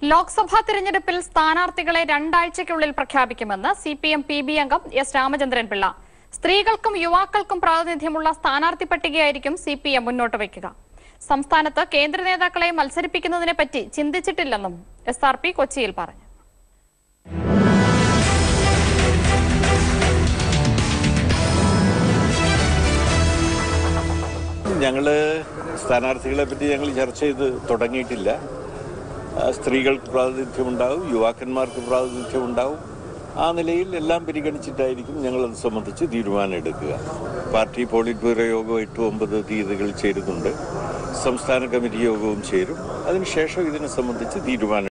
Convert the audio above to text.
ലോക്സഭാ തിരഞ്ഞെടുപ്പിൽ സ്ഥാനാർത്ഥികളെ രണ്ടാഴ്ചയ്ക്കുള്ളിൽ പ്രഖ്യാപിക്കുമെന്ന് C P M P B അംഗം എസ് രാമചന്ദ്രൻ പിള്ള സ്ത്രീകൾക്കും യുവാക്കൾക്കും പ്രാതിനിധ്യമുള്ള സ്ഥാനാർത്ഥി പട്ടികയായിരിക്കും സി പി എം മുന്നോട്ട് വയ്ക്കുക സംസ്ഥാനത്ത് കേന്ദ്ര നേതാക്കളെ മത്സരിപ്പിക്കുന്നതിനെപ്പറ്റി ചിന്തിച്ചിട്ടില്ലെന്നും എസ് ആർ പി കൊച്ചിയിൽ പറഞ്ഞു ഞങ്ങൾ സ്ഥാനാർത്ഥികളെ പറ്റി ഞങ്ങൾ ചർച്ച ചെയ്ത് തുടങ്ങിയിട്ടില്ല ആ, സ്ത്രീകൾക്ക് പ്രാതിനിധ്യമുണ്ടാവും യുവാക്കന്മാർക്ക് പ്രാതിനിധ്യമുണ്ടാവും ആ നിലയിൽ എല്ലാം പരിഗണിച്ചിട്ടായിരിക്കും ഞങ്ങൾ അത് സംബന്ധിച്ച് തീരുമാനം എടുക്കുക പാർട്ടി പോളിറ്റ് ബ്യൂറോ യോഗം എട്ട് ഒമ്പത് തീയതികൾ ചേരുന്നുണ്ട് സംസ്ഥാന കമ്മിറ്റി യോഗവും ചേരും അതിനുശേഷം ഇതിനെ സംബന്ധിച്ച് തീരുമാനം